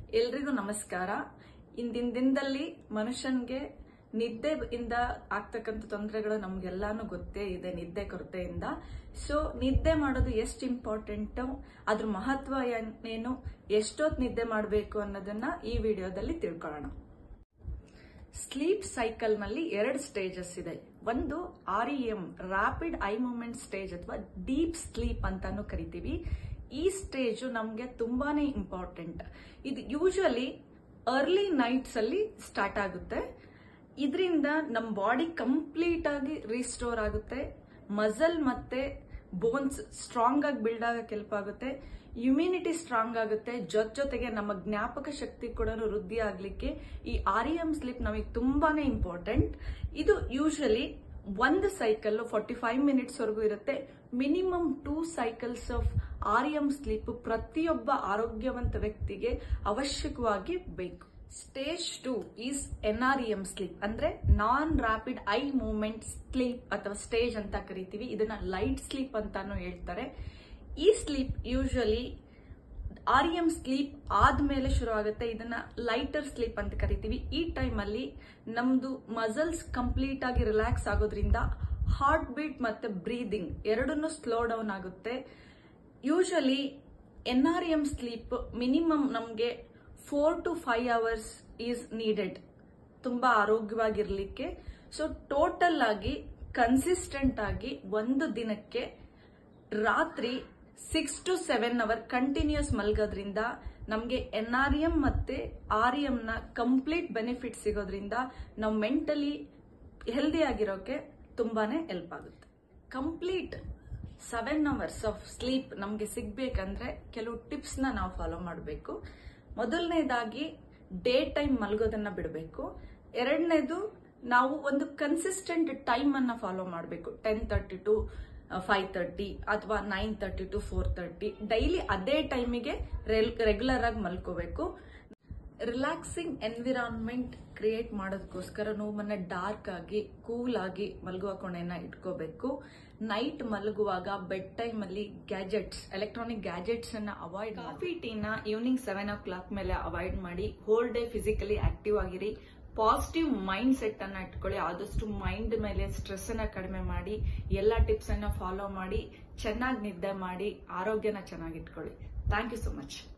ಎಲ್ರಿಗೂ ನಮಸ್ಕಾರ ಇಂದಿನ ದಿನದಲ್ಲಿ ಮನುಷ್ಯನ್ಗೆ ನಿದ್ದೆಯಿಂದ ಆಗ್ತಕ್ಕಂಥ ತೊಂದರೆಗಳು ನಮ್ಗೆಲ್ಲಾನು ಗೊತ್ತೇ ಇದೆ ನಿದ್ದೆ ಕೊರತೆಯಿಂದ ಸೊ ನಿದ್ದೆ ಮಾಡೋದು ಎಷ್ಟು ಇಂಪಾರ್ಟೆಂಟ್ ಅದ್ರ ಮಹತ್ವ ಏನ್- ಏನು ಎಷ್ಟೊತ್ತು ನಿದ್ದೆ ಮಾಡಬೇಕು ಅನ್ನೋದನ್ನ ಈ ವಿಡಿಯೋದಲ್ಲಿ ತಿಳ್ಕೊಳ್ಳೋಣ ಸ್ಲೀಪ್ ಸೈಕಲ್ ನಲ್ಲಿ ಎರಡು ಸ್ಟೇಜಸ್ ಇದೆ ಒಂದು R E M rapid eye movement stage ಅಥವಾ ಡೀಪ್ ಸ್ಲೀಪ್ ಅಂತಾನು ಕರಿತೀವಿ ಈ ಸ್ಟೇಜ್ ನಮಗೆ ತುಂಬಾನೇ ಇಂಪಾರ್ಟೆಂಟ್ ಇದು ಯೂಶಲಿ ಅರ್ಲಿ ನೈಟ್ಸ್ ಅಲ್ಲಿ ಸ್ಟಾರ್ಟ್ ಆಗುತ್ತೆ ಇದರಿಂದ ನಮ್ಮ ಬಾಡಿ ಕಂಪ್ಲೀಟ್ ಆಗಿ ರಿಸ್ಟೋರ್ ಆಗುತ್ತೆ ಮಸಲ್ ಮತ್ತೆ ಬೋನ್ಸ್ ಸ್ಟ್ರಾಂಗ್ ಆಗಿ ಬಿಲ್ಡ್ ಆಗಕ್ಕೆ ಹೆಲ್ಪ್ ಆಗುತ್ತೆ ಇಮ್ಯುನಿಟಿ ಸ್ಟ್ರಾಂಗ್ ಆಗುತ್ತೆ ಜೊತೆ ಜೊತೆಗೆ ನಮ್ಮ ಜ್ಞಾಪಕ ಶಕ್ತಿ ಕೂಡ ವೃದ್ಧಿ ಆಗ್ಲಿಕ್ಕೆ ಈ ಆರ್ ಎಂ ಸ್ಲಿಪ್ ನಮಗೆ ತುಂಬಾನೇ ಇಂಪಾರ್ಟೆಂಟ್ ಇದು ಯೂಶಲಿ ಒಂದು ಸೈಕಲ್ ಫಾರ್ಟಿ ಫೈವ್ ಮಿನಿಟ್ಸ್ ವರೆಗೂ ಇರುತ್ತೆ minimum two cycles of R M sleep ಪ್ರತಿಯೊಬ್ಬ ಆರೋಗ್ಯವಂತ ವ್ಯಕ್ತಿಗೆ ಅವಶ್ಯಕವಾಗಿ ಬೇಕು stage two is N R M sleep ಅಂದ್ರೆ non rapid eye movement sleep ಅಥವಾ ಸ್ಟೇಜ್ ಅಂತ ಕರಿತೀವಿ ಇದನ್ನ ಲೈಟ್ ಸ್ಲೀಪ್ ಅಂತಾನು ಹೇಳ್ತಾರೆ ಈ sleep usually R M sleep ಆದ್ಮೇಲೆ ಶುರು ಆಗುತ್ತೆ ಇದನ್ನ ಲೈಟರ್ ಸ್ಲೀಪ್ ಅಂತ ಕರಿತೀವಿ ಈ ಟೈಮ್ ಅಲ್ಲಿ ನಮ್ದು ಮಸಲ್ಸ್ ಕಂಪ್ಲೀಟ್ ಆಗಿ ರಿಲ್ಯಾಕ್ಸ್ ಆಗೋದ್ರಿಂದ ಹಾರ್ಟ್ ಬೀಟ್ ಮತ್ತೆ ಬ್ರೀದಿಂಗ್ ಎರಡನ್ನೂ ಸ್ಲೋ ಡೌನ್ ಆಗುತ್ತೆ usually N R M sleep minimum ನಮಗೆ four to five hours is needed ತುಂಬಾ ಆರೋಗ್ಯವಾಗಿರ್ಲಿಕ್ಕೆ ಸೊ ಟೋಟಲ್ ಆಗಿ ಕನ್ಸಿಸ್ಟೆಂಟ್ ಆಗಿ ಒಂದು ದಿನಕ್ಕೆ ರಾತ್ರಿ six to seven hour continuous ಮಲ್ಗೋದ್ರಿಂದ ನಮಗೆ ಎನ್ ಆರ್ ಎಂ ಮತ್ತೆ ಆರ್ ಎಂ ನ ಕಂಪ್ಲೀಟ್ ಬೆನಿಫಿಟ್ ಸಿಗೋದ್ರಿಂದ ನಾವು ಮೆಂಟಲಿ ಹೆಲ್ದಿ ಆಗಿರೋಕೆ ತುಂಬಾನೇ ಹೆಲ್ಪ್ ಆಗುತ್ತೆ complete seven hours of sleep ನಮಗೆ ಸಿಗ್ಬೇಕಂದ್ರೆ ಕೆಲವು ಟಿಪ್ಸ್ ನ ನಾವು ಫಾಲೋ ಮಾಡಬೇಕು ಮೊದಲನೇದಾಗಿ ಡೇ ಟೈಮ್ ಮಲ್ಗೋದನ್ನ ಬಿಡಬೇಕು ಎರಡನೇದು ನಾವು ಒಂದು ಕನ್ಸಿಸ್ಟೆಂಟ್ ಟೈಮ್ ಅನ್ನ ಫಾಲೋ ಮಾಡಬೇಕು ten thirty to five thirty ಅಥವಾ nine thirty to four thirty daily ಅದೇ ಟೈಮಿಗೆ ರೆಗ್ಯುಲರ್ ಆಗಿ ಮಲ್ಕೋಬೇಕು ರಿಲ್ಯಾಕ್ಸಿಂಗ್ ಎನ್ವಿರಾನ್ಮೆಂಟ್ ಕ್ರಿಯೇಟ್ ಮಾಡೋದಕ್ಕೋಸ್ಕರ ನೋವನ್ನ ಡಾರ್ಕ್ ಆಗಿ ಕೂಲ್ ಆಗಿ ಮಲಗುವ ಕೋಣೆನ ಇಟ್ಕೋಬೇಕು ನೈಟ್ ಮಲಗುವಾಗ ಬೆಡ್ ಟೈಮ್ ಅಲ್ಲಿ ಗ್ಯಾಜೆಟ್ಸ್ ಎಲೆಕ್ಟ್ರಾನಿಕ್ ಗ್ಯಾಜೆಟ್ಸ್ ಅನ್ನ ಅವಾಯ್ಡ್ ಕಾಫಿ ಟೀನ ಈವ್ನಿಂಗ್ ಸೆವೆನ್ ಓ ಕ್ಲಾಕ್ ಮೇಲೆ ಅವಾಯ್ಡ್ ಮಾಡಿ ಹೋಲ್ ಡೇ ಫಿಸಿಕಲಿ ಆಕ್ಟಿವ್ ಆಗಿರಿ ಪಾಸಿಟಿವ್ ಮೈಂಡ್ ಸೆಟ್ ಅನ್ನ ಇಟ್ಕೊಳ್ಳಿ ಆದಷ್ಟು ಮೈಂಡ್ ಮೇಲೆ ಸ್ಟ್ರೆಸ್ ಅನ್ನ ಕಡಿಮೆ ಮಾಡಿ ಎಲ್ಲ ಟಿಪ್ಸ್ ಅನ್ನ ಫಾಲೋ ಮಾಡಿ ಚೆನ್ನಾಗಿ ನಿದ್ದೆ ಮಾಡಿ ಆರೋಗ್ಯನ ಚೆನ್ನಾಗಿಟ್ಕೊಳ್ಳಿ ಥ್ಯಾಂಕ್ ಯು ಸೊ ಮಚ್